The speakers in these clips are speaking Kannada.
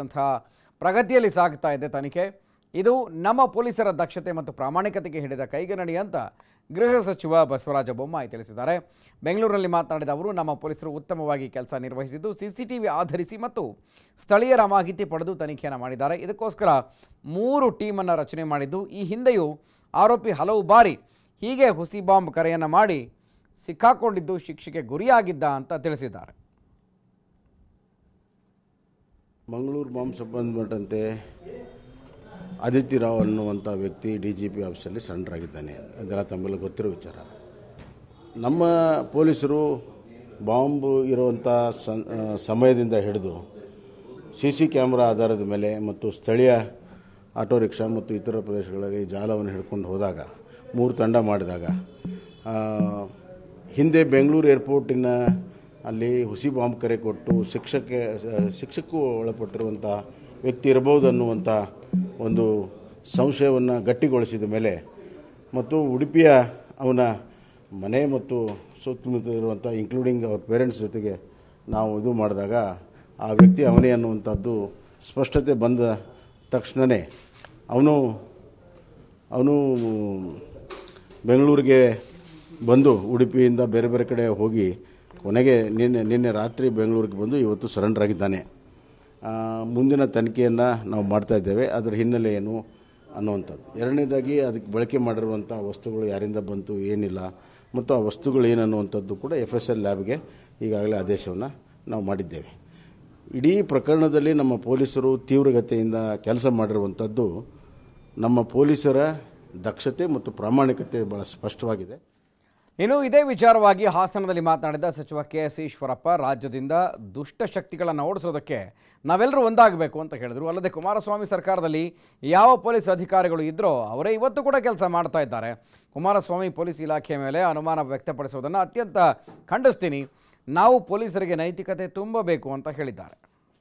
ಅಂತಕ್ಕಂಥ ಪ್ರಗತಿಯಲ್ಲಿ ಸಾಗ್ತಾ ಇದೆ ತನಿಖೆ ಇದು ನಮ್ಮ ಪೊಲೀಸರ ದಕ್ಷತೆ ಮತ್ತು ಪ್ರಾಮಾಣಿಕತೆಗೆ ಹಿಡಿದ ಕೈಗನ್ನಡಿ ಅಂತ ಗೃಹ ಸಚಿವ ಬಸವರಾಜ ಬೊಮ್ಮಾಯಿ ತಿಳಿಸಿದ್ದಾರೆ ಬೆಂಗಳೂರಿನಲ್ಲಿ ಮಾತನಾಡಿದ ಅವರು ನಮ್ಮ ಪೊಲೀಸರು ಉತ್ತಮವಾಗಿ ಕೆಲಸ ನಿರ್ವಹಿಸಿದ್ದು ಸಿಸಿಟಿವಿ ಆಧರಿಸಿ ಮತ್ತು ಸ್ಥಳೀಯರ ಮಾಹಿತಿ ಪಡೆದು ತನಿಖೆಯನ್ನು ಮಾಡಿದ್ದಾರೆ ಇದಕ್ಕೋಸ್ಕರ ಮೂರು ಟೀಮನ್ನು ರಚನೆ ಮಾಡಿದ್ದು ಈ ಹಿಂದೆಯೂ ಆರೋಪಿ ಹಲವು ಬಾರಿ ಹೀಗೆ ಹುಸಿ ಬಾಂಬ್ ಕರೆಯನ್ನು ಮಾಡಿ ಸಿಕ್ಕಾಕೊಂಡಿದ್ದು ಶಿಕ್ಷೆಗೆ ಗುರಿಯಾಗಿದ್ದ ಅಂತ ತಿಳಿಸಿದ್ದಾರೆ ಮಂಗಳೂರು ಬಾಂಬ್ ಸಂಬಂಧಪಟ್ಟಂತೆ ಆದಿತ್ಯ ರಾವ್ ಅನ್ನುವಂಥ ವ್ಯಕ್ತಿ ಡಿ ಜಿ ಪಿ ಆಫೀಸಲ್ಲಿ ಸರೆಂಡರ್ ಆಗಿದ್ದಾನೆ ಅದೆಲ್ಲ ತಮ್ಮೆಲ್ಲ ಗೊತ್ತಿರೋ ವಿಚಾರ ನಮ್ಮ ಪೊಲೀಸರು ಬಾಂಬ್ ಇರುವಂಥ ಸಂ- ಆ, ಸಮಯದಿಂದ ಹಿಡಿದು ಸಿ ಸಿ ಕ್ಯಾಮ್ರಾ ಆಧಾರದ ಮೇಲೆ ಮತ್ತು ಸ್ಥಳೀಯ ಆಟೋ ರಿಕ್ಷಾ ಮತ್ತು ಇತರ ಪ್ರದೇಶಗಳಲ್ಲಿ ಜಾಲವನ್ನು ಹಿಡ್ಕೊಂಡು ಹೋದಾಗ ಮೂರು ತಂಡ ಮಾಡಿದಾಗ ಆ, ಹಿಂದೆ ಬೆಂಗಳೂರು ಏರ್ಪೋರ್ಟಿನ ಅಲ್ಲಿ ಹುಸಿ ಬಾಂಬ್ ಕರೆ ಕೊಟ್ಟು ಶಿಕ್ಷಕ್ಕೆ ಶಿಕ್ಷಕ್ಕೂ ಒಳಪಟ್ಟಿರುವಂಥ ವ್ಯಕ್ತಿ ಇರಬಹುದು ಅನ್ನುವಂಥ ಒಂದು ಸಂಶಯವನ್ನು ಗಟ್ಟಿಗೊಳಿಸಿದ ಮೇಲೆ ಮತ್ತು ಉಡುಪಿಯ ಅವನ ಮನೆ ಮತ್ತು ಸುತ್ತಮುತ್ತ ಇರುವಂಥ ಇನ್ಕ್ಲೂಡಿಂಗ್ ಅವ್ರ ಪೇರೆಂಟ್ಸ್ ಜೊತೆಗೆ ನಾವು ಇದು ಮಾಡಿದಾಗ ಆ ವ್ಯಕ್ತಿ ಅವನೇ ಅನ್ನುವಂಥದ್ದು ಸ್ಪಷ್ಟತೆ ಬಂದ ತಕ್ಷಣವೇ ಅವನು ಅವನು ಬೆಂಗಳೂರಿಗೆ ಬಂದು ಉಡುಪಿಯಿಂದ ಬೇರೆ ಬೇರೆ ಕಡೆ ಹೋಗಿ ಕೊನೆಗೆ ನಿನ್ನೆ ನಿನ್ನೆ ರಾತ್ರಿ ಬೆಂಗಳೂರಿಗೆ ಬಂದು ಇವತ್ತು ಸರೆಂಡರ್ ಆಗಿದ್ದಾನೆ ಆ, ಮುಂದಿನ ತನಿಖೆಯನ್ನು ನಾವು ಮಾಡ್ತಾ ಇದ್ದೇವೆ ಅದರ ಹಿನ್ನೆಲೆ ಏನು ಅನ್ನುವಂಥದ್ದು ಎರಡನೇದಾಗಿ ಅದಕ್ಕೆ ಬಳಕೆ ಮಾಡಿರುವಂಥ ವಸ್ತುಗಳು ಯಾರಿಂದ ಬಂತು ಏನಿಲ್ಲ ಮತ್ತು ಆ ವಸ್ತುಗಳು ಏನನ್ನುವಂಥದ್ದು ಕೂಡ ಎಫ್ ಎಸ್ ಎಲ್ ಲ್ಯಾಬ್ಗೆ ಈಗಾಗಲೇ ಆದೇಶವನ್ನು ನಾವು ಮಾಡಿದ್ದೇವೆ ಇಡೀ ಪ್ರಕರಣದಲ್ಲಿ ನಮ್ಮ ಪೊಲೀಸರು ತೀವ್ರಗತಿಯಿಂದ ಕೆಲಸ ಮಾಡಿರುವಂಥದ್ದು ನಮ್ಮ ಪೊಲೀಸರ ದಕ್ಷತೆ ಮತ್ತು ಪ್ರಾಮಾಣಿಕತೆ ಭಾಳ ಸ್ಪಷ್ಟವಾಗಿದೆ ಇನ್ನು ಇದೇ ವಿಚಾರವಾಗಿ ಹಾಸನದಲ್ಲಿ ಮಾತನಾಡಿದ ಸಚಿವ ಕೆ ಎಸ್ ಈಶ್ವರಪ್ಪ ರಾಜ್ಯದಿಂದ ದುಷ್ಟ ಶಕ್ತಿಗಳನ್ನು ಓಡಿಸೋದಕ್ಕೆ ನಾವೆಲ್ಲರೂ ಒಂದಾಗಬೇಕು ಅಂತ ಹೇಳಿದರು ಅಲ್ಲದೆ ಕುಮಾರಸ್ವಾಮಿ ಸರ್ಕಾರದಲ್ಲಿ ಯಾವ ಪೊಲೀಸ್ ಅಧಿಕಾರಿಗಳು ಇದ್ದರೋ ಅವರೇ ಇವತ್ತು ಕೂಡ ಕೆಲಸ ಮಾಡ್ತಾ ಇದ್ದಾರೆ ಕುಮಾರಸ್ವಾಮಿ ಪೊಲೀಸ್ ಇಲಾಖೆಯ ಮೇಲೆ ಅನುಮಾನ ವ್ಯಕ್ತಪಡಿಸೋದನ್ನು ಅತ್ಯಂತ ಖಂಡಿಸ್ತೀನಿ ನಾವು ಪೊಲೀಸರಿಗೆ ನೈತಿಕತೆ ತುಂಬಬೇಕು ಅಂತ ಹೇಳಿದ್ದಾರೆ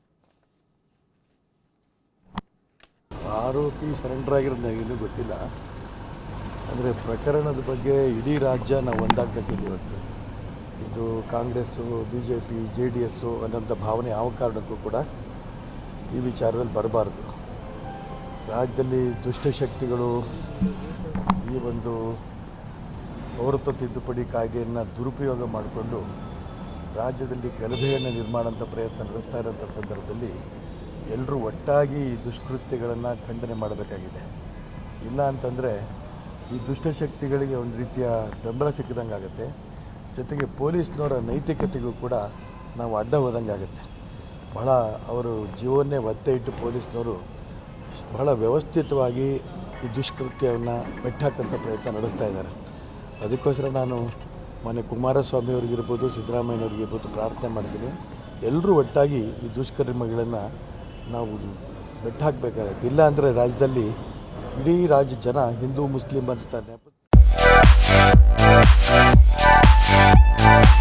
ಆರೋಪಿ ಸರೆಂಡರ್ ಆಗಿರೋದು ನನಗಿನ್ನೂ ಗೊತ್ತಿಲ್ಲ ಅಂದರೆ ಪ್ರಕರಣದ ಬಗ್ಗೆ ಇಡೀ ರಾಜ್ಯ ನಾವು ಒಂದಾಗಬೇಕಿದೆ ಇವತ್ತು ಇದು Congress B J P J D S ಅನ್ನೋಂಥ ಭಾವನೆ ಯಾವ ಕಾರಣಕ್ಕೂ ಕೂಡ ಈ ವಿಚಾರದಲ್ಲಿ ಬರಬಾರ್ದು ರಾಜ್ಯದಲ್ಲಿ ದುಷ್ಟಶಕ್ತಿಗಳು ಈ ಒಂದು ಪೌರತ್ವ ತಿದ್ದುಪಡಿ ಕಾಯ್ದೆಯನ್ನು ದುರುಪಯೋಗ ಮಾಡಿಕೊಂಡು ರಾಜ್ಯದಲ್ಲಿ ಗಲಭೆಯನ್ನು ನಿರ್ಮಾಣ ಅಂತ ಪ್ರಯತ್ನ ನಡೆಸ್ತಾ ಇರೋಂಥ ಸಂದರ್ಭದಲ್ಲಿ ಎಲ್ಲರೂ ಒಟ್ಟಾಗಿ ಈ ದುಷ್ಕೃತ್ಯಗಳನ್ನು ಖಂಡನೆ ಮಾಡಬೇಕಾಗಿದೆ ಇಲ್ಲ ಅಂತಂದರೆ ಈ ದುಷ್ಟಶಕ್ತಿಗಳಿಗೆ ಒಂದು ರೀತಿಯ ಬೆಂಬಲ ಸಿಕ್ಕಿದಂಗೆ ಆಗುತ್ತೆ ಜೊತೆಗೆ ಪೊಲೀಸ್ನವರ ನೈತಿಕತೆಗೂ ಕೂಡ ನಾವು ಅಡ್ಡ ಹೋದಂಗೆ ಆಗುತ್ತೆ ಬಹಳ ಅವರು ಜೀವನ್ನೇ ಒತ್ತೆ ಇಟ್ಟು ಪೊಲೀಸ್ನವರು ಬಹಳ ವ್ಯವಸ್ಥಿತವಾಗಿ ಈ ದುಷ್ಕೃತ್ಯವನ್ನು ಮೆಟ್ಟಾಕಂಥ ಪ್ರಯತ್ನ ನಡೆಸ್ತಾ ಇದ್ದಾರೆ ಅದಕ್ಕೋಸ್ಕರ ನಾನು ಮೊನ್ನೆ ಕುಮಾರಸ್ವಾಮಿ ಅವ್ರಿಗಿರ್ಬೋದು ಸಿದ್ದರಾಮಯ್ಯನವ್ರಿಗಿರ್ಬೋದು ಪ್ರಾರ್ಥನೆ ಮಾಡ್ತೀನಿ ಎಲ್ಲರೂ ಒಟ್ಟಾಗಿ ಈ ದುಷ್ಕರ್ಮಗಳನ್ನು ನಾವು ಬೆಟ್ಟ ಹಾಕಬೇಕಾಗತ್ತೆ ಇಲ್ಲ ಅಂದರೆ ರಾಜ್ಯದಲ್ಲಿ ಇಡೀ ರಾಜ್ಯ ಜನ ಹಿಂದೂ ಮುಸ್ಲಿಂ ಅಂತ ನೆಪ